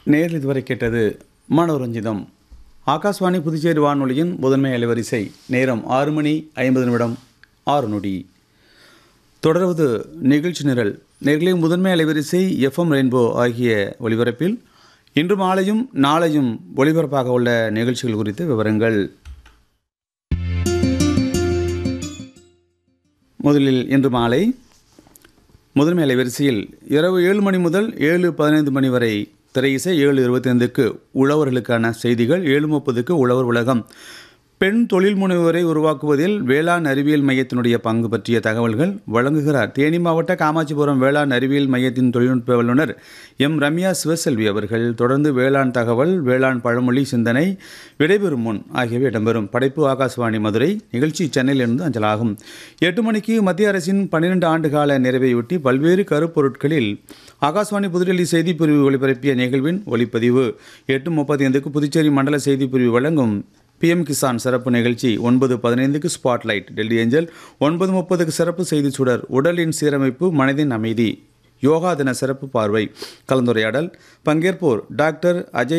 நேரில் இதுவரை கேட்டது மனோரஞ்சிதம் ஆகாஷ்வாணி புதுச்சேரி வானொலியின் முதன்மை அலைவரிசை நேரம் ஆறு மணி ஐம்பது நிமிடம் ஆறு நொடி தொடர்வது நிகழ்ச்சி நிரல் நேர்களே முதன்மை அலைவரிசை எஃப்எம் ரெயின்போ ஆகிய ஒலிபரப்பில் இன்று மாலையும் நாளையும் ஒலிபரப்பாக உள்ள நிகழ்ச்சிகள் குறித்த விவரங்கள் முதலில் இன்று மாலை முதன்மை அலைவரிசையில் இரவு ஏழு மணி முதல் ஏழு பதினைந்து மணி வரை திரையிசை ஏழு இருபத்தைந்துக்கு உழவர்களுக்கான செய்திகள் ஏழு முப்பதுக்கு உழவர் உலகம் பெண் தொழில் முனைவோரை உருவாக்குவதில் வேளாண் அறிவியல் மையத்தினுடைய பங்கு பற்றிய தகவல்கள் வழங்குகிறார் தேனி மாவட்ட காமாட்சிபுரம் வேளாண் அறிவியல் மையத்தின் தொழில்நுட்ப வல்லுநர் எம் ரம்யா சிவசெல்வி அவர்கள் தொடர்ந்து வேளாண் தகவல் வேளாண் பழமொழி சிந்தனை விடைபெறும் முன் ஆகியவை இடம்பெறும் படைப்பு ஆகாசவாணி மதுரை நிகழ்ச்சி சென்னையிலிருந்து அஞ்சலாகும் எட்டு மணிக்கு மத்திய அரசின் பன்னிரண்டு ஆண்டு கால நிறைவையொட்டி பல்வேறு கருப்பொருட்களில் ஆகாசவாணி புதுடெல்லி செய்திப்பிரிவு ஒளிபரப்பிய நிகழ்வின் ஒளிப்பதிவு எட்டு முப்பத்தி ஐந்துக்கு புதுச்சேரி மண்டல செய்திப்பிரிவு வழங்கும் பிஎம் கிசான் சிறப்பு நிகழ்ச்சி ஒன்பது பதினைந்துக்கு ஸ்பாட்லைட் டெல்லி ஏஞ்சல் ஒன்பது முப்பதுக்கு சிறப்பு செய்தி சுடர் உடலின் சீரமைப்பு மனதின் அமைதி யோகா தின சிறப்பு பார்வை கலந்துரையாடல் பங்கேற்போர் டாக்டர் அஜய்